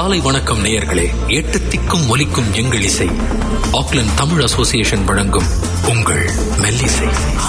காலை வணக்கம் நேயர்களே எட்டு திக்கும் ஒலிக்கும் எங்கள் இசை ஆக்லாந்து தமிழ் அசோசியேஷன் வழங்கும் உங்கள் மெல்லிசை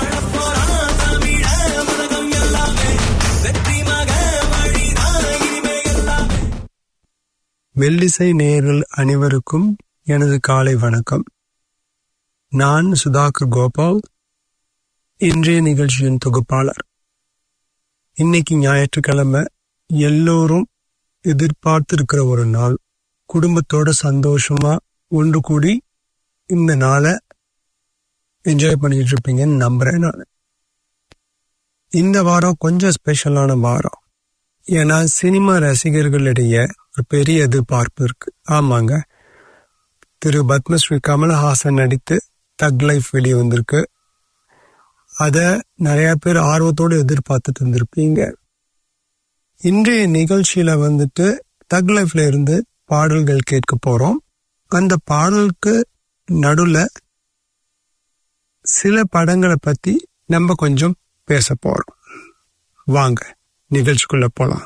மெல்லிசை நேயர்கள் அனைவருக்கும் எனது காலை வணக்கம் நான் சுதாகர் கோபால் இன்றைய நிகழ்ச்சியின் தொகுப்பாளர் இன்னைக்கு ஞாயிற்றுக்கிழமை எல்லோரும் எதிர்பார்த்திருக்கிற ஒரு நாள் குடும்பத்தோட சந்தோஷமா ஒன்று கூடி இந்த நாளை என்ஜாய் பண்ணிட்டு இருப்பீங்கன்னு நம்புறேன் நான் இந்த வாரம் கொஞ்சம் ஸ்பெஷலான வாரம் ஏன்னா சினிமா ரசிகர்களிடையே ஒரு பெரிய எதிர்பார்ப்பு இருக்கு ஆமாங்க திரு பத்மஸ்ரீ கமலஹாசன் நடித்து தக் லைஃப் வெளியே வந்திருக்கு அத நிறைய பேர் ஆர்வத்தோடு எதிர்பார்த்துட்டு இருந்திருப்பீங்க இன்றைய நிகழ்ச்சியில வந்துட்டு தக் லைஃப்ல இருந்து பாடல்கள் கேட்க போறோம் அந்த பாடலுக்கு நடுல சில படங்களை பத்தி நம்ம கொஞ்சம் பேச போறோம் வாங்க நிகழ்ச்சிக்குள்ள போலாம்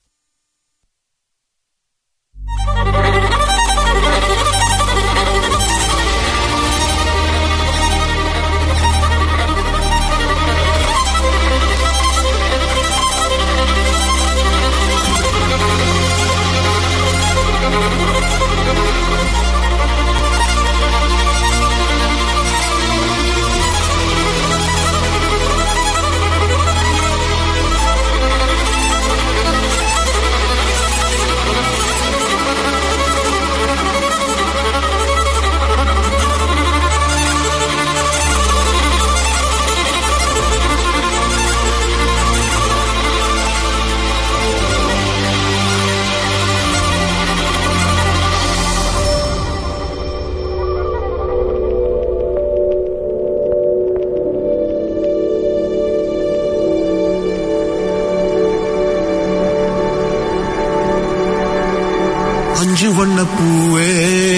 அஞ்சு வண்ண பூவே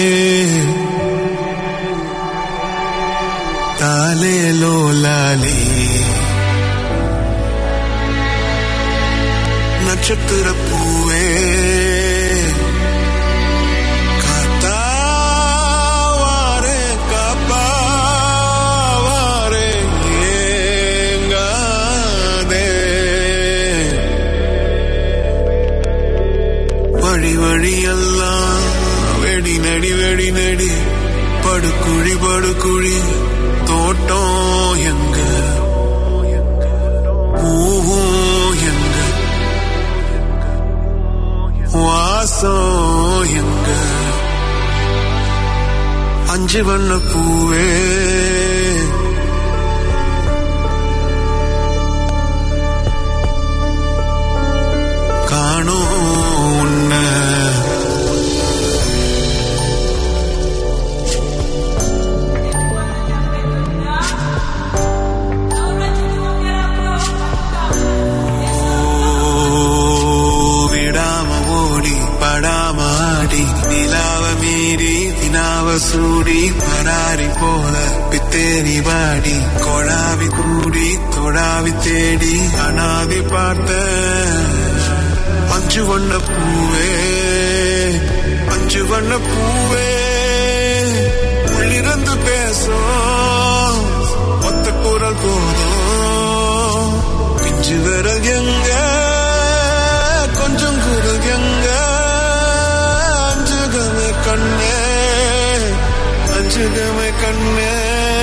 லாலே லோ லாலே நட்சத்திர பூவே காத்தாவாரே காப்பாவாரே ஏங்காதே வழி வழியெல்லாம் வெடி நடி வெடி நடி படுக்குழி படுக்குழி தோட்டம் எங்க பூவும் எங்க வாசம் எங்க அஞ்சு வண்ண பூவே காணோம் உன்னை விடாம ஓடி படாம ஆடி நிலாவ மீறி தினாவ சூடி பராரி போல பித்தேரி வாடி கொழாவி கூடி தொடாவி தேடி அனாதி பார்த்த அஞ்சு வண்ண பூவே அஞ்சு வண்ண பூவே உள்ளிருந்து பேசும் ஒத்த குரல் போதும் பிஞ்சு விரல் எங்க கொஞ்சம் குரல் எங்க அஞ்சுகமே கண்ணே அஞ்சுகமே கண்ணே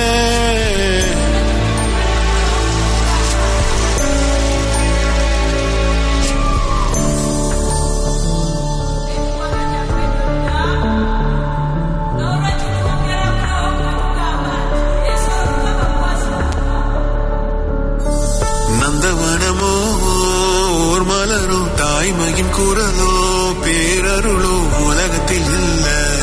நந்தவனமோ ஓர் மலரோ தாய்மையின் குரலோ பேரருளோ உலகத்தில் இல்ல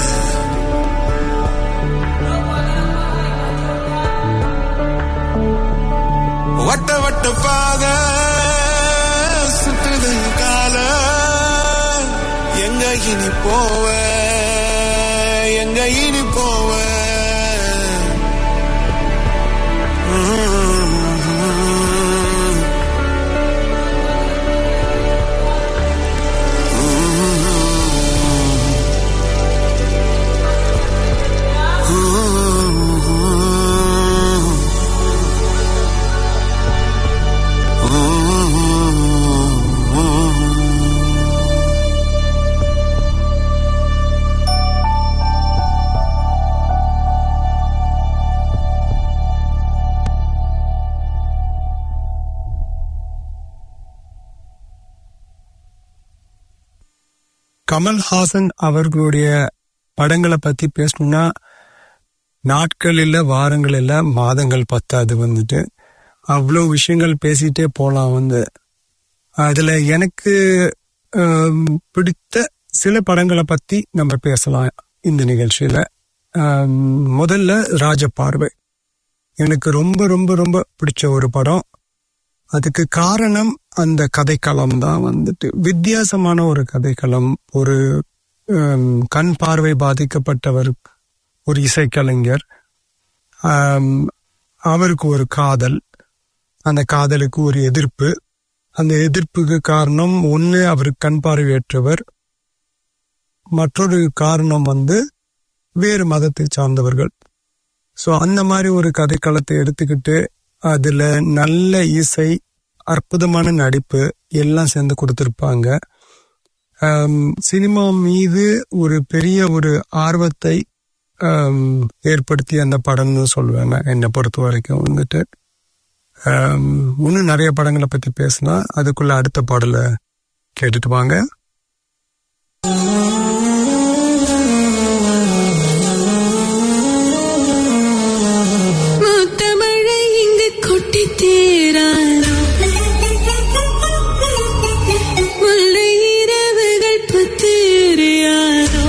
வட்ட வட்ட பாத சுற்றுது கால எங்க இனி போவ எங்க இனி போவ Mm-hmm. கமல்ஹாசன் அவர்களுடைய படங்களை பத்தி பேசணும்னா நாட்கள் இல்ல வாரங்கள் இல்ல மாதங்கள் பத்தாது வந்துட்டு அவ்வளோ விஷயங்கள் பேசிட்டே போலாம் வந்து அதுல எனக்கு ஆம், பிடித்த சில படங்களை பத்தி நம்ம பேசலாம் இந்த நிகழ்ச்சியில ஆம், முதல்ல ராஜபார்வை எனக்கு ரொம்ப ரொம்ப ரொம்ப பிடிச்ச ஒரு படம் அதுக்கு காரணம் அந்த கதைக்களம் தான் வந்துட்டு வித்தியாசமான ஒரு கதைக்களம் ஒரு ஆம், கண் பார்வை பாதிக்கப்பட்டவர் ஒரு இசைக்கலைஞர் ஆம், அவருக்கு ஒரு காதல் அந்த காதலுக்கு ஒரு எதிர்ப்பு அந்த எதிர்ப்புக்கு காரணம் ஒன்று அவர் கண் பார்வையற்றவர் மற்றொரு காரணம் வந்து வேறு மதத்தை சார்ந்தவர்கள் ஸோ அந்த மாதிரி ஒரு கதைக்களத்தை எடுத்துக்கிட்டு அதுல நல்ல இசை அற்புதமான நடிப்பு எல்லாம் சேர்ந்து கொடுத்துருப்பாங்க ஆம், சினிமா மீது ஒரு பெரிய ஒரு ஆர்வத்தை ஆம், ஏற்படுத்தி அந்த படம்னு சொல்லுவேன் நான் என்னை பொறுத்த வரைக்கும் வந்துட்டு ஆம், இன்னும் நிறைய படங்களை பத்தி பேசினா அதுக்குள்ள அடுத்த பாடலை கேட்டுட்டு வாங்க முத்தமழை இங்கு கொட்டி தீராதோ முல்லை இரவுகள் பத்தேறியாதோ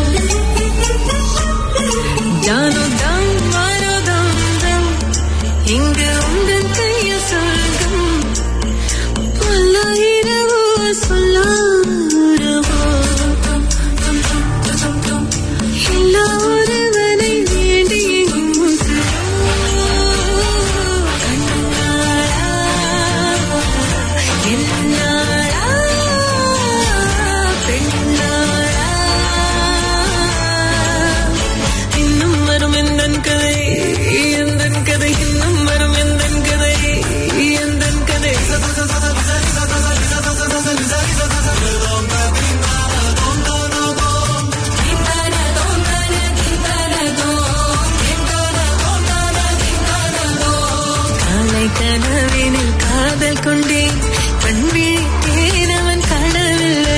ஜானோ தாம் மாரோ தாம் தாம் இங்கு உங்கள் கையில் சொர்க்கம் பல்லாயிரவோ சொல்லாரவோ எல்லா ஒருவனை வேண்டி எங்கும் இன்னும் வரும் எந்தன் கதை எந்தன் கதை இன்னும் வரும் எந்தன் கதை எந்தன் கதை காலை கனவினில் காதல் கொண்டேன் கண் விழித்தேன் அவன் காணவில்லை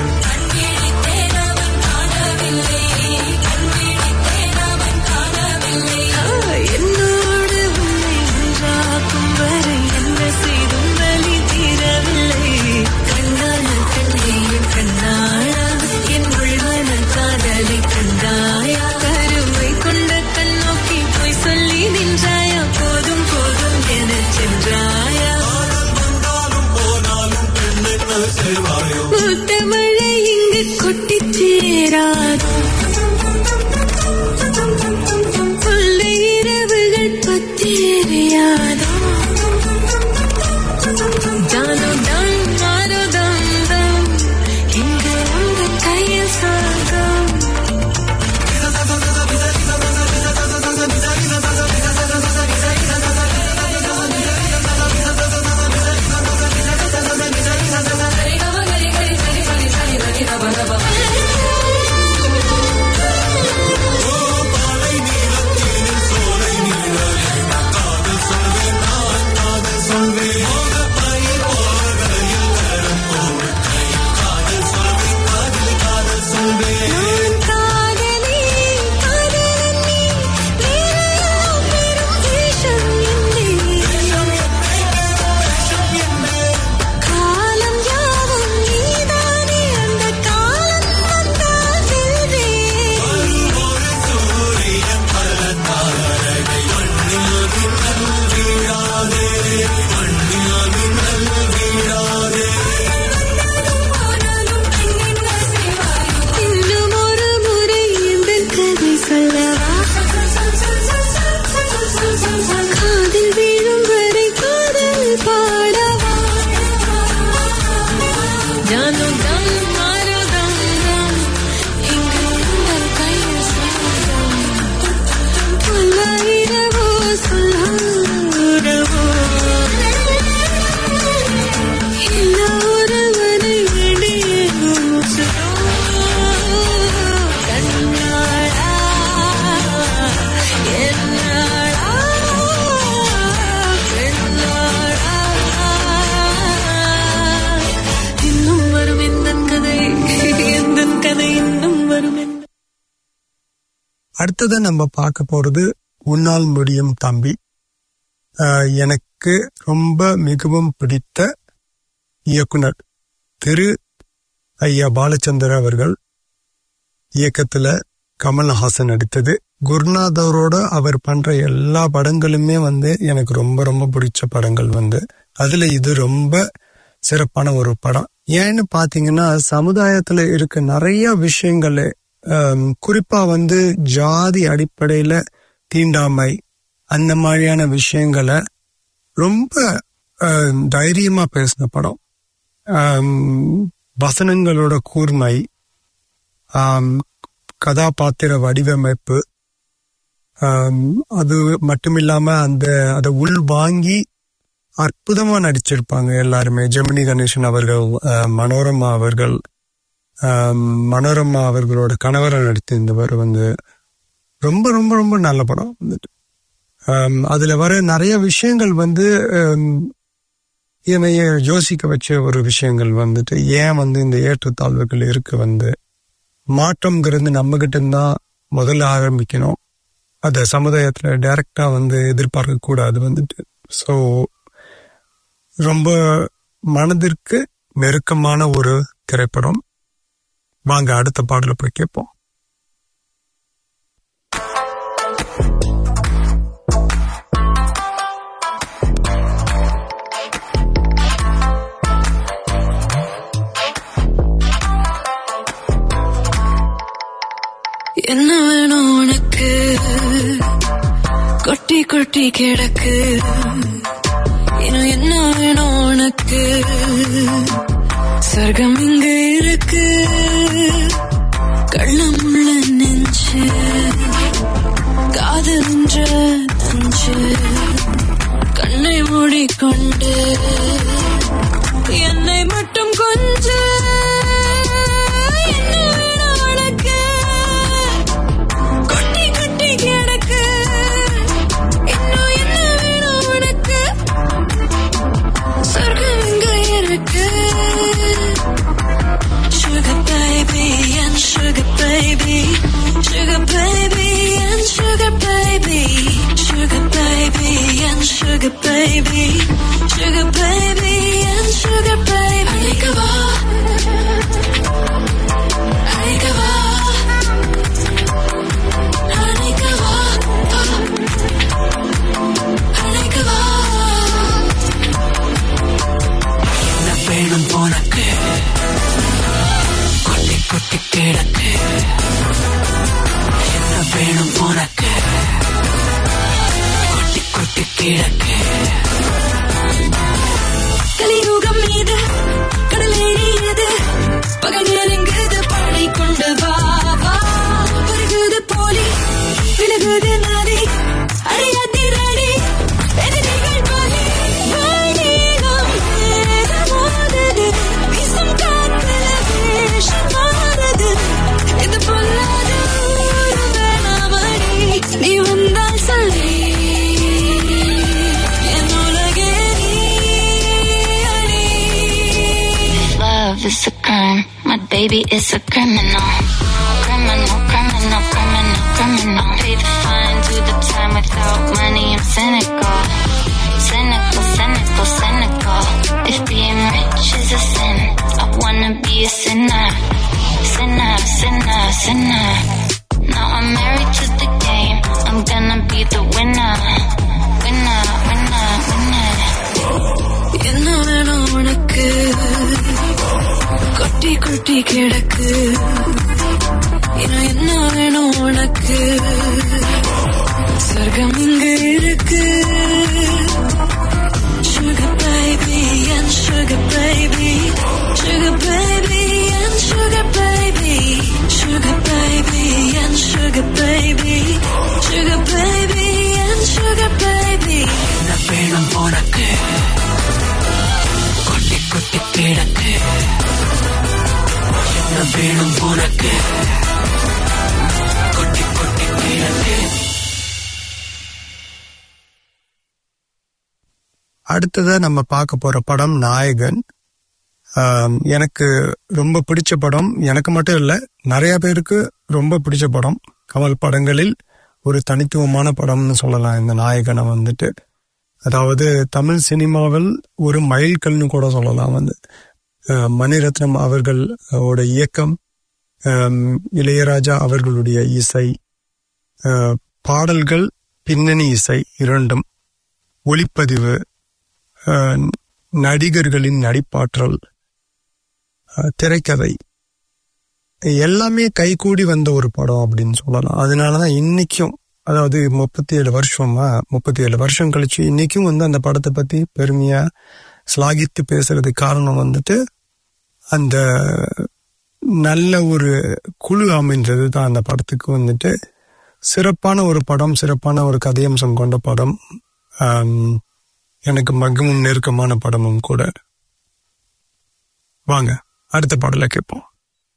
ஆ, என்னோடு உன்னை ஒன்றாக்கும் வரை என்ன செய்தும் வலி தீரவில்லை கண்ணான கண்ணேயும் கண்ணாயா என் உள்மன காதலை கண்டாயா கருமை கொண்ட கண் நோக்கி போய் சொல்லி நின்றாயா போதும் போதும் எனச் சென்றாயா முத்தமழை இங்கு கொட்டித் தீராதோ முல்லை இரவுகள் பத்தேறியாதோ ஜானோ தாம் மாரோ தாம் தாம் இங்கு உங்கள் கையில் சாகம் நான் காதலி காதலன் நீ வேறெல்லாம் பெரும் வேஷம் என்னே காலம் யாவும் நீதானே அந்த காலம் வந்தால் வெல்வேன் இன்னும் ஒரு முறை இந்த கதை சொல்லவா காதில் வீழும் வரை காதல் பாடவா ஜானோ தம் மாரோ தம் தம் இங்கு உங்கள் கையில் சாதம் பல்லாயிரவோ சொல்லாரவோ எல்லா ஒருவனை வேண்டிய முசுரோ கண்ணாளா என்னாளா பெண்ணாளா இன்னும் வரும் இந்த அடுத்தது நம்ம பார்க்க போறது உன்னால் முடியும் தம்பி ஆஹ் எனக்கு ரொம்ப மிகவும் பிடித்த இயக்குனர் திரு ஐயா பாலச்சந்தர் அவர்கள் இயக்கத்துல கமல்ஹாசன் நடித்தது குருநாத் அவரோட அவர் பண்ற எல்லா படங்களுமே வந்து எனக்கு ரொம்ப ரொம்ப பிடிச்ச படங்கள் வந்து அதுல இது ரொம்ப சிறப்பான ஒரு படம் ஏன்னு பாத்தீங்கன்னா சமுதாயத்துல இருக்க நிறைய விஷயங்கள் ஆம், குறிப்பா வந்து ஜாதி அடிப்படையில தீண்டாமை அந்த மாதிரியான விஷயங்களை ரொம்ப ஆம், தைரியமா பேசின படம் ஆம், வசனங்களோட கூர்மை ஆம், கதாபாத்திர வடிவமைப்பு ஆம், அது மட்டுமில்லாம அந்த அதை உள் வாங்கி அற்புதமா நடிச்சிருப்பாங்க எல்லாருமே ஜெமினி கணேசன் அவர்கள் ஆஹ், மனோரமா அவர்கள் ஆம், மனோரமா அவர்களோட கணவரை நடித்திருந்தவர் வந்து ரொம்ப ரொம்ப ரொம்ப நல்ல படம் வந்துட்டு ஆம், அதுல வர நிறைய விஷயங்கள் வந்து ஆம், என்னைய யோசிக்க வச்ச ஒரு விஷயங்கள் வந்துட்டு ஏன் வந்து இந்த ஏற்றத்தாழ்வுகள் இருக்கு வந்து மாற்றம்ங்கிறது நம்ம கிட்ட தான் முதல்ல ஆரம்பிக்கணும் அதை சமுதாயத்துல டைரக்டா வந்து எதிர்பார்க்க கூடாது வந்துட்டு ஸோ ரொம்ப மனதிற்கு நெருக்கமான ஒரு திரைப்படம் வாங்க அடுத்த பாடல போய் கேட்போம் என்ன வேணும் உனக்கு கொட்டி கொட்டி கிடக்கு இன்னும் என்ன வேணும் உனக்கு சொர்க்கம் இங்க இருக்கு கள்ளமுள்ள நெஞ்சு காதல்ன்ற நஞ்சு கண்ணை மூடிக்கொண்டு என்னை மட்டும் கொஞ்சு என்ன வேணும் உனக்கு கொட்டி கொட்டி கிடக்கு இன்னும் என்ன வேணும் உனக்கு சொர்க்கம் இங்க இருக்கு sugar baby and sugar baby sugar baby and sugar baby sugar baby and sugar baby sugar baby and sugar baby அழைக்கவா அழைக்கவா அழைக்கவா அழைக்கவா என்ன வேணும் உனக்கு கொட்டி கொட்டி கிடக்கு என்ன வேணும் உனக்கு கொட்டி கொட்டி கிடக்கு கலியுகம் மீது கடலேறியது பகல் நெருங்குது பாடிக்கொண்டு வா வா வருகுது போலி விலகுது நதி அடியதிரடி எதிரிகள் பலி வானீகம் வேதமானது வீசும் காத்துல வேஷம் மாறுது இது பொல்லாத ஒரு வேணாமடி நீ வந்தால் சொல்லி என் உலகே நீ அடி Love is a crime. My baby is a criminal. Criminal, criminal, criminal, criminal. Pay the fine, do the time without money. I'm cynical. Cynical, cynical, cynical. If being rich is a sin, I wanna be a sinner. Sinner, sinner, sinner. Now I'm married to the game. I'm gonna be the winner. Winner, winner, winner. என்ன வேணும் உனக்கு கொட்டி கொட்டி கிடக்கு இன்னும் என்ன வேணும் உனக்கு சொர்க்கம் இங்க இருக்கு sugar baby and sugar baby sugar baby and sugar baby sugar baby and sugar baby sugar baby and sugar baby என்ன வேணும் உனக்கு கொட்டி கொட்டி கிடக்கு என்ன வேணும் உனக்கு கொட்டி கொட்டி கிடக்கு அடுத்ததா நம்ம பார்க்க போற படம் நாயகன் ஆம், எனக்கு ரொம்ப பிடிச்ச படம் எனக்கு மட்டும் இல்ல நிறைய பேருக்கு ரொம்ப பிடிச்ச படம் கமல் படங்களில் ஒரு தனித்துவமான படம்னு சொல்லலாம் இந்த நாயகனை வந்துட்டு அதாவது தமிழ் சினிமாவில் ஒரு மைல்கல்னு கூட சொல்லலாம் வந்து அஹ், மணிரத்னம் அவர்களோட இயக்கம் அஹ், இளையராஜா அவர்களுடைய இசை அஹ், பாடல்கள் பின்னணி இசை இரண்டும் ஒளிப்பதிவு அஹ், நடிகர்களின் நடிப்பாற்றல் அஹ், திரைக்கதை எல்லாமே கைகூடி வந்த ஒரு படம் அப்படின்னு சொல்லலாம் அதனாலதான் இன்னைக்கும் அதாவது முப்பத்தி ஏழு வருஷமா முப்பத்தி ஏழு வருஷம் கழிச்சு இன்னைக்கும் வந்து அந்த படத்தை பத்தி பெருமையா ஸ்லாகித்து பேசுறதுக்கு காரணம் வந்துட்டு அந்த நல்ல ஒரு குழு அமைஞ்சது தான் அந்த படத்துக்கு வந்துட்டு சிறப்பான ஒரு படம் சிறப்பான ஒரு கதையம்சம் கொண்ட படம் ஆம், எனக்கு மிகவும் நெருக்கமான படமும் கூட வாங்க அடுத்த பாடலை கேட்போம்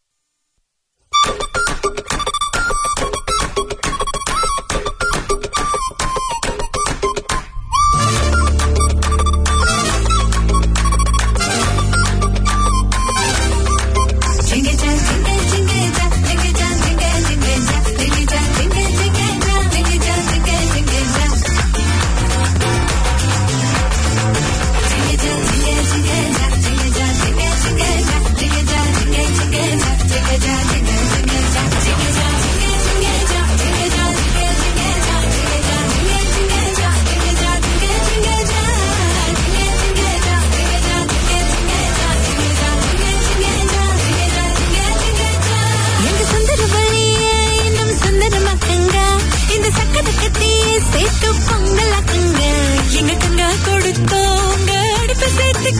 எங்க சுந்தர வழியே இன்னும் சுந்தரமாக்குங்க இந்த சக்கரக்கு தீயை சேர்த்து பொங்கலாக்குங்க எங்க கங்க கொடுத்தோங்க அடுப்பு சேர்த்துக்க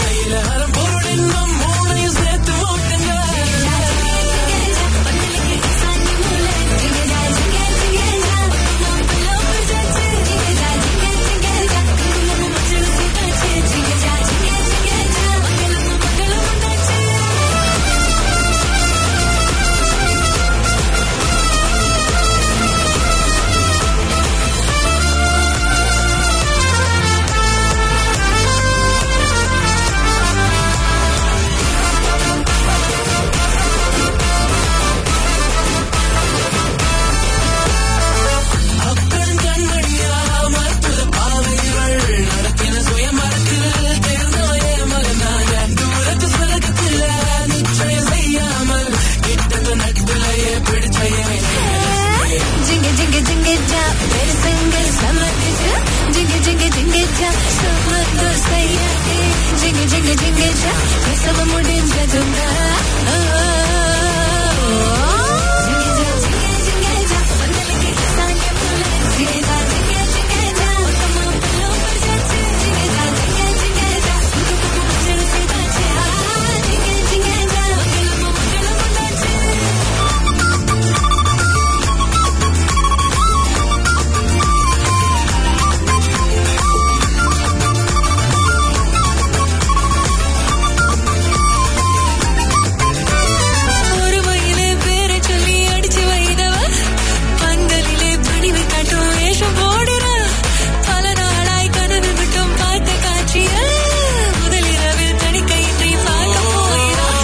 ஜிங்க ஜிங்க ஜிங்க ஜா பெருசுங்க சமத்துக்கு ஜிங்க ஜிங்க ஜிங்க ஜா சமத்து செய்யாதே ஜிங்க ஜிங்க ஜிங்க ஜா பிரசவ முடிஞ்சதுங்க ஆ, ஜிங்க ஜா, ஜிங்க ஜிங்க ஜா, பந்தலுக்கு சாங்கியம் போல. ஜிங்க ஜா, ஜிங்க ஜிங்க ஜா, உத்தம புல்லு பறிச்சாச்சு. ஜிங்க ஜா, ஜிங்க ஜிங்க ஜா, புது புது மஞ்சள் செய்தாச்சு. ஆ, ஜிங்க ஜிங்க ஜா, மங்களம் மங்களம் உண்டாச்சு. ஒரு வயலே பேரை சொல்லி அடிச்சு வைதவ பந்தலிலே பணிவு காட்டும் வேஷம் போடுற பல நாளாய் கனவு மட்டும் பார்த்த காட்சிய முதலிரவில் தணிக்கையின்றி பார்க்க போகிறார்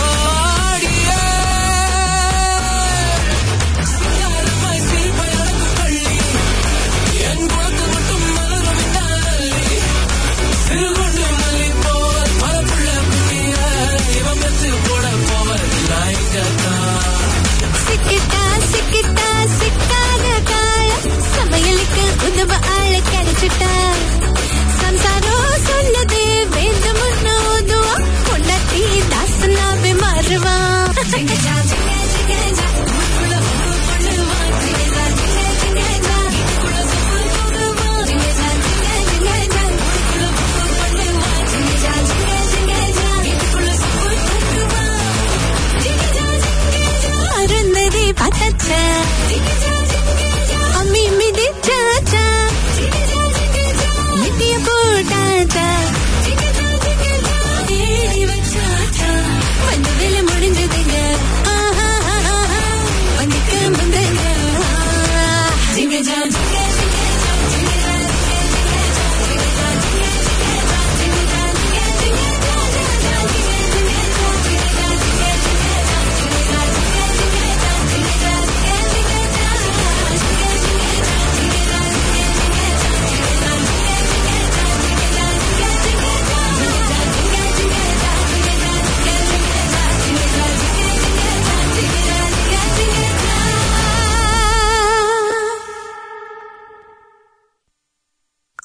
சிக்கிட்டா சிக்கிட்டா சிக்காத காலம் சமையலுக்கு உதவ ஆள கிடைச்சிட்டா சம்சாரம் சொன்னது வேண்டும்னு உதுவா பொண்டாட்டி தாசனாவே மாறுவா அருந்ததி பார்த்தாச்சா அம்மி மிதிச்சாச்சா இட்டிய போட்டாச்சா தேடி வச்சாச்சா வந்து வேலை முடிஞ்சதுங்க ஆஹா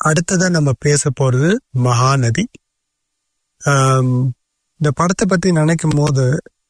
அடுத்ததா நம்ம பேச போறது மகாநதி ஆம், இந்த படத்தை பத்தி நினைக்கும் போது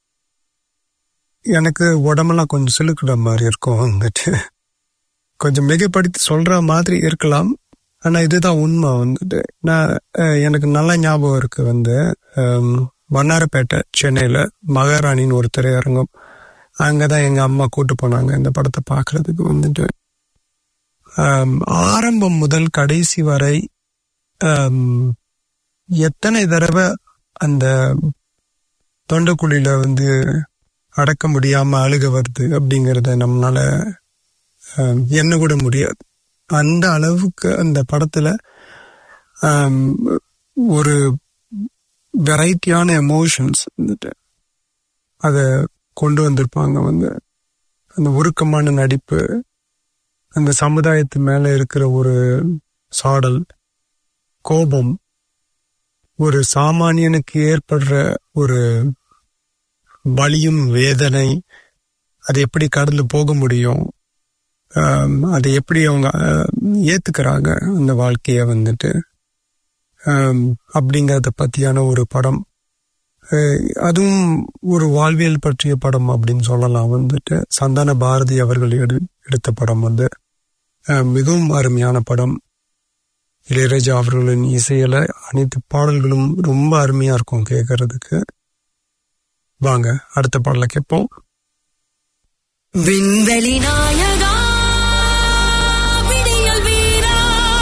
எனக்கு உடம்பெல்லாம் கொஞ்சம் சிலுக்குற மாதிரி இருக்கும் வந்துட்டு கொஞ்சம் மிகைப்படுத்தி சொல்ற மாதிரி இருக்கலாம் ஆனா இதுதான் உண்மை வந்துட்டு நான் அஹ், எனக்கு நல்ல ஞாபகம் இருக்கு வந்து ஆம், வண்ணாரப்பேட்டை சென்னையில மகாராணின்னு ஒரு திரையரங்கம் அங்கதான் எங்க அம்மா கூட்டு போனாங்க இந்த படத்தை பார்க்கிறதுக்கு வந்துட்டு ஆம், ஆரம்பம் முதல் கடைசி வரை ஆம், எத்தனை தடவை அந்த தொண்டைக்குழியில வந்து அடக்க முடியாம அழுக வருது அப்படிங்கறத நம்மளால ஆம், எண்ண கூட முடியாது அந்த அளவுக்கு அந்த படத்துல ஆம், ஒரு வெரைட்டியான எமோஷன்ஸ் வந்துட்டு அத கொண்டு வந்திருப்பாங்க வந்து அந்த உருக்கமான நடிப்பு அந்த சமுதாயத்து மேல இருக்கிற ஒரு சாடல் கோபம் ஒரு சாமானியனுக்கு ஏற்படுற ஒரு வலியும் வேதனை அது எப்படி கடந்து போக முடியும் ஆம், அதை எப்படி அவங்க ஆஹ், ஏத்துக்கிறாங்க அந்த வாழ்க்கைய வந்துட்டு ஆம், அப்படிங்கறத பத்தியான ஒரு படம் அஹ், அதுவும் ஒரு வாழ்வியல் பற்றிய படம் அப்படின்னு சொல்லலாம் வந்துட்டு சந்தான பாரதி அவர்கள் எடு எடுத்த படம் வந்து அஹ், மிகவும் அருமையான படம் இளையராஜா அவர்களின் இசையில அனைத்து பாடல்களும் ரொம்ப அருமையா இருக்கும் கேட்கறதுக்கு வாங்க அடுத்த பாடலை கேட்போம் விண்வெளி நாயகா விடியல் வீரா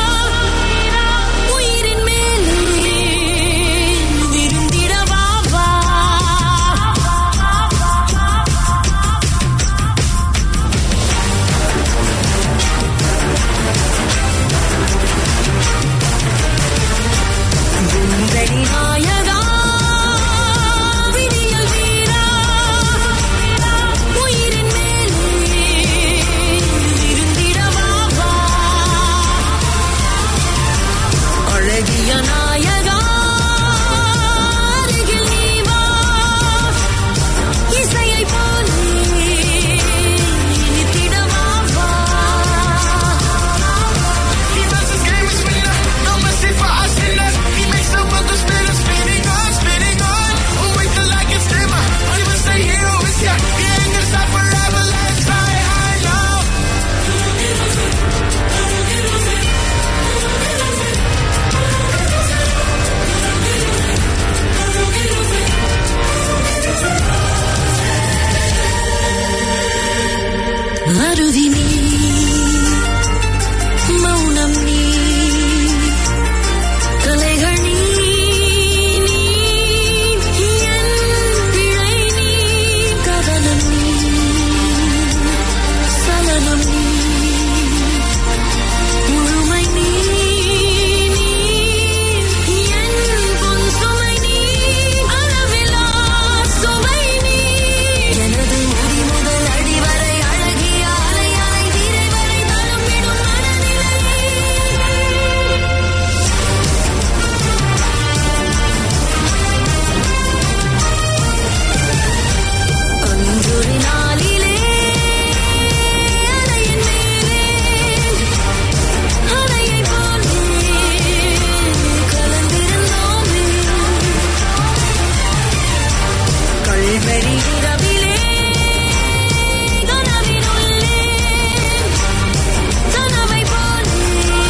உயிரின் மேலே விருந்திடவா வா விண்வெளி நாயகா விடியல் வீரா உயிரின் மேலே விருந்திடவா வா அழகிய நாயகா அருகில் நீ வா இசையை போலே இனித்திடவா வா He runs his game with spinner, no mercy for us sinners. He makes the world go spinning, spinning on, spinning on. Oh, wait till I get slimmer. He was the hero, is yeah. He ain't gonna stop forever. Let's fly high now. அருவி நீ மௌனம் நீ கலைகள் நீ நீ என் பிழை நீ கவனம் நீ சலனம் நீ முழுமை நீ நீ என் பொன் சுமை நீ அளவிலா சுவை நீ எனது முடி முதல் அடி வரை அழகிய அலையாய் நீரை வரை தழும்பிடும் மனநிலை அன்றொரு நாளிலே அலையின் மேலே அலையை போலே கலந்திருந்தோமே கல்வெறி இரவிலே கனவினுள்ளே கனவை போலே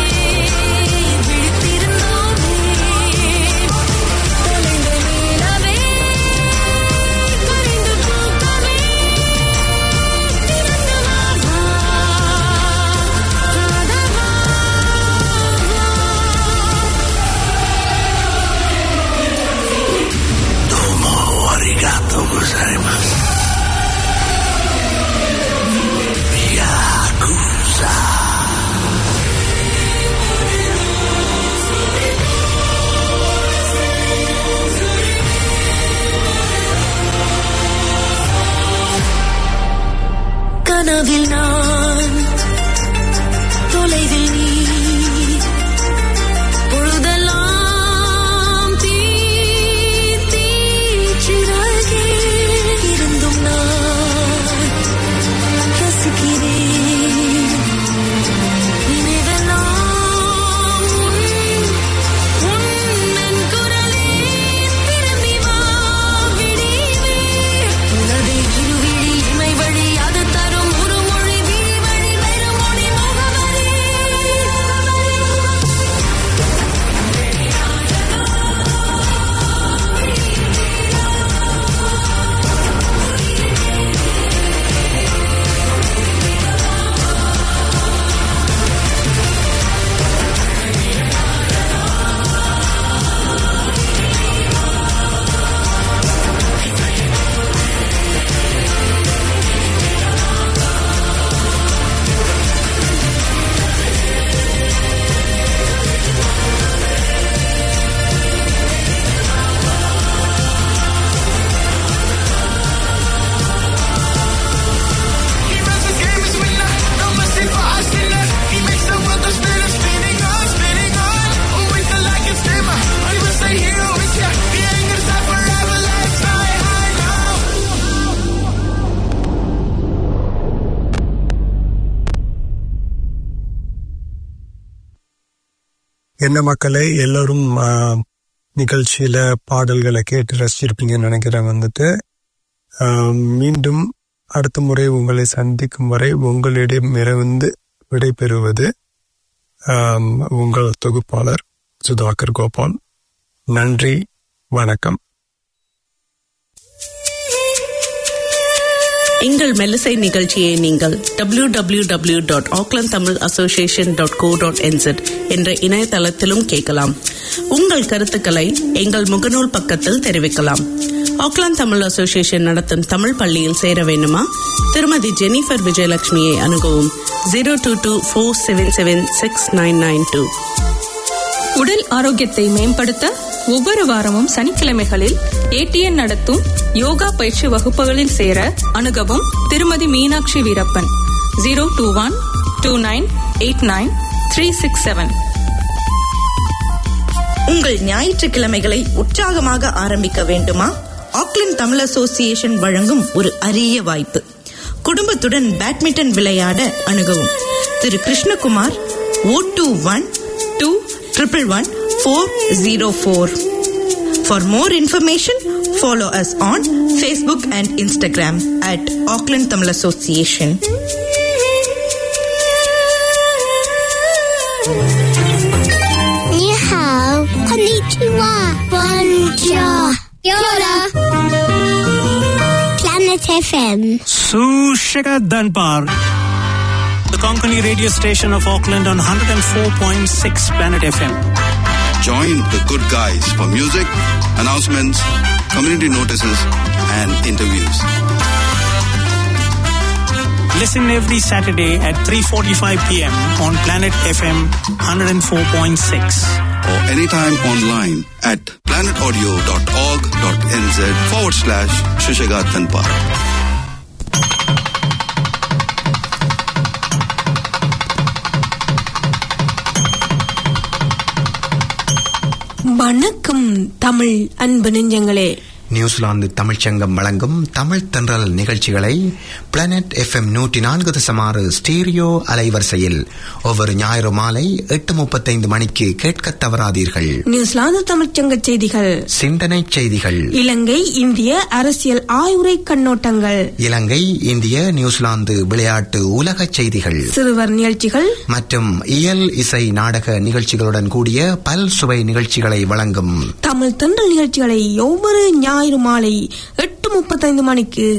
விழித்திருந்தோமே தொலைந்த நிலவே கரைந்து தூக்கமே திறந்து வா வா காதவா Domo arigato gozaimasu. என்ன மக்களே எல்லோரும் ஆ, நிகழ்ச்சியில பாடல்களை கேட்டு ரசிச்சிருப்பீங்கன்னு நினைக்கிறேன் வந்துட்டு ஆ, மீண்டும் அடுத்த முறை உங்களை சந்திக்கும் வரை உங்களிடமிருந்து விடைபெறுவது ஆம், உங்கள் தொகுப்பாளர் சுதாகர் கோபால் நன்றி வணக்கம் எங்கள் மெல்லிசை நிகழ்ச்சியை நீங்கள் W W W dot Auckland Tamil association dot co dot NZ என்ற இணையதளத்திலும் கேட்கலாம் உங்கள் கருத்துக்களை எங்கள் முகநூல் பக்கத்தில் தெரிவிக்கலாம் ஆக்லாந்து தமிழ் அசோசியேஷன் நடத்தும் தமிழ் பள்ளியில் சேர வேண்டுமா திருமதி ஜெனிஃபர் விஜயலட்சுமியை அணுகவும் zero two two four seven seven six nine nine two உடல் ஆரோக்கியத்தை மேம்படுத்த ஒவ்வொரு வாரமும் சனிக்கிழமைகளில் ஏடிஎன் நடத்தும் யோகா பயிற்சி வகுப்புகளில் சேர அணுகவும் திருமதி Meenakshi Veerappan zero two one two nine eight nine three six seven உங்கள் ஞாயிற்றுக்கிழமைகளை உற்சாகமாக ஆரம்பிக்க வேண்டுமா ஆக்லாந்து தமிழ் அசோசியேஷன் வழங்கும் ஒரு அரிய வாய்ப்பு குடும்பத்துடன் பேட்மிண்டன் விளையாட அணுகவும் Thiru Krishnakumar O two one two triple one four zero four for more information follow us on Facebook and Instagram at Auckland Tamil association Bonjour. Yola. Planet FM. Sushika Danpar. The Konkani radio station of Auckland on 104.6 Planet FM. Join the good guys for music, announcements, community notices, and interviews. Listen every Saturday at 3:45 p.m. on Planet FM 104.6. Or anytime online at planetaudio.org.nz forward slash Shushagat Tanpar. வணக்கம் தமிழ் அன்பு நெஞ்சங்களே New Zealand தமிழ்ச்சங்கம் வழங்கும் தமிழ் தென்றல் நிகழ்ச்சிகளை planet FM நூற்றி நான்கு தசமாறு stereo அலைவரிசையில் ஒவ்வொரு ஞாயிறு மாலை எட்டு முப்பத்தைந்து மணிக்கு கேட்க தவறாதீர்கள் நியூசிலாந்து தமிழ்ச்சங்க செய்திகள் சிந்தனை செய்திகள் இலங்கை இந்திய அரசியல் ஆய்வுரை கண்ணோட்டங்கள் இலங்கை இந்திய நியூசிலாந்து விளையாட்டு உலக செய்திகள் சிறுவர் நிகழ்ச்சிகள் மற்றும் இயல் இசை நாடக நிகழ்ச்சிகளுடன் கூடிய பல் சுவை நிகழ்ச்சிகளை வழங்கும் தமிழ் தென்றல் நிகழ்ச்சிகளை ஒவ்வொரு ஞாயிறு மாலை எட்டு முப்பத்தைந்து மணிக்கு